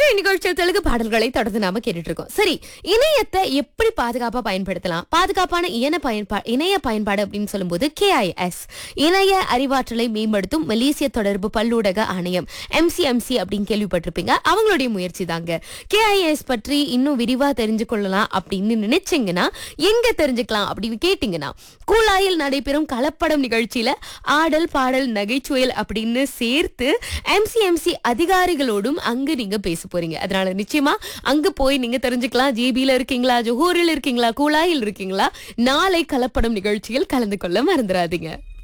இன்றைய நிகழ்ச்சியில் தெலுங்கு பாடல்களை தொடர்ந்து நாம கேட்டுட்டு இருக்கோம் சரி இணையத்தை எப்படி பாதுகாப்பா பயன்படுத்தலாம் பாதுகாப்பான இணைய பயன்பா இணைய பயன்பாடு அப்படின்னு சொல்லும்போது கேஐஎஸ் இணைய அறிவாற்றலை மேம்படுத்தும் மலேசிய தொடர்பு பல்லூடக ஆணையம் எம்சிஎம்சி அப்படின்னு கேள்விப்பட்டிருப்பீங்க அவங்களுடைய முயற்சி தாங்க கேஐஎஸ் பற்றி இன்னும் விரிவா தெரிஞ்சு கொள்ளலாம் அப்படின்னு நினைச்சீங்கன்னா எங்க தெரிஞ்சுக்கலாம் அப்படின்னு கேட்டீங்கன்னா கூலாயில் நடைபெறும் கலப்படம் நிகழ்ச்சியில ஆடல் பாடல் நகைச்சுவையல் அப்படின்னு சேர்த்து எம்சிஎம்சி அதிகாரிகளோடும் அங்கு நீங்க பேச போறீங்க அதனால நிச்சயமா அங்க போய் நீங்க தெரிஞ்சுக்கலாம் ஜேபில இருக்கீங்களா ஜோஹூரில் இருக்கீங்களா கூலாயில் இருக்கீங்களா நாளை கலப்படம் நிகழ்ச்சியில் கலந்து கொள்ள மறந்துடாதீங்க